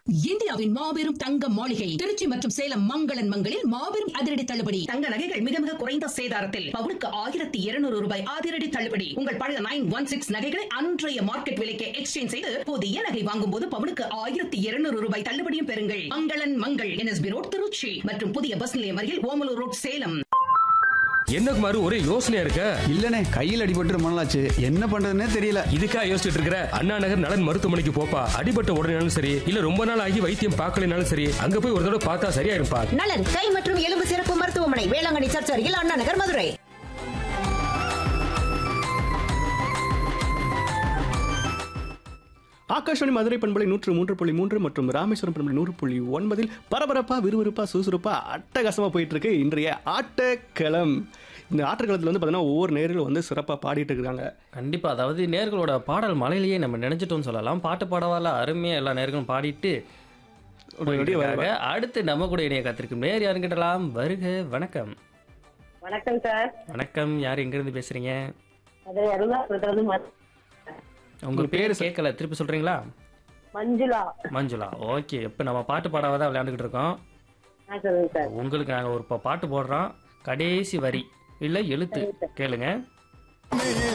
இந்தியாவின் மாபெரும் தங்க மாளிகை திருச்சி மற்றும் சேலம் மங்களன் மங்களில் மாபெரும் அதிரடி தள்ளுபடி தங்க நகைகள் மிக மிக குறைந்த சேதாரத்தில் பவுனுக்கு ஆயிரத்தி இருநூறு ரூபாய் அதிரடி தள்ளுபடி உங்கள் பழைய நைன் ஒன் சிக்ஸ் நகைகளை அன்றைய மார்க்கெட் விலைக்கு எக்ஸ்சேஞ்ச் செய்து புதிய நகை வாங்கும் போது பவுனுக்கு ஆயிரத்தி இருநூறு ரூபாய் தள்ளுபடியும் பெறுங்கள் மங்களன் மங்கள் என்எஸ்பி ரோட் திருச்சி மற்றும் புதிய பஸ் நிலையம் அருகில் ஓமலூர் ரோட் சேலம் என்ன குமாரு ஒரே யோசனையா இருக்க இல்லனே கையில் அடிபட்டு ரொம்ப நாளாச்சு என்ன பண்றதுன்னே தெரியல இதுக்கா யோசிச்சுட்டு இருக்கிற அண்ணா நகர் நலன் மருத்துவமனைக்கு போப்பா அடிபட்ட உடனேனாலும் சரி இல்ல ரொம்ப நாள் ஆகி வைத்தியம் பார்க்கலனாலும் சரி அங்க போய் ஒரு தடவை பார்த்தா சரியாயிருப்பா நலன் கை மற்றும் எலும்பு சிறப்பு மருத்துவமனை வேளாங்கண்ணி சர்ச் அருகில் அண்ணா நகர் மதுரை ஆகாஷவாணி மதுரை பண்பலை நூற்று மூன்று புள்ளி மூன்று மற்றும் ராமேஸ்வரம் பண்பலை நூறு புள்ளி ஒன்பதில் பரபரப்பா விறுவிறுப்பா சுறுசுறுப்பா அட்டகாசமா போயிட்டு இருக்கு இன்றைய ஆட்டக்களம் இந்த ஆட்டக்களத்தில் வந்து பார்த்தீங்கன்னா ஒவ்வொரு நேர்களும் வந்து சிறப்பாக பாடிட்டு இருக்காங்க கண்டிப்பா அதாவது நேர்களோட பாடல் மலையிலேயே நம்ம நினைச்சிட்டோம்னு சொல்லலாம் பாட்டு பாடவால அருமையா எல்லா நேர்களும் பாடிட்டு போயிட்டு இருக்காங்க. அடுத்து நம்ம கூட இணைய காத்திருக்கும் நேர் யாருன்னு கேட்டலாம் வருக வணக்கம் வணக்கம் சார் வணக்கம் யார் எங்க இருந்து பேசுறீங்க அது அருணாபுரத்துல ம- உங்க பேர் கேட்கல திருப்பி சொல்றீங்களா மஞ்சுளா மஞ்சுளா ஓகே இப்போ நம்ம பாட்டு பாடாவதான் விளையாண்டுக்கிட்டு இருக்கோம் ஆ சொல்லுங்க சார் உங்களுக்கு நாங்க ஒரு பா- பாட்டு போடுறோம் கடைசி வரி இல்ல எழுத்து கேளுங்க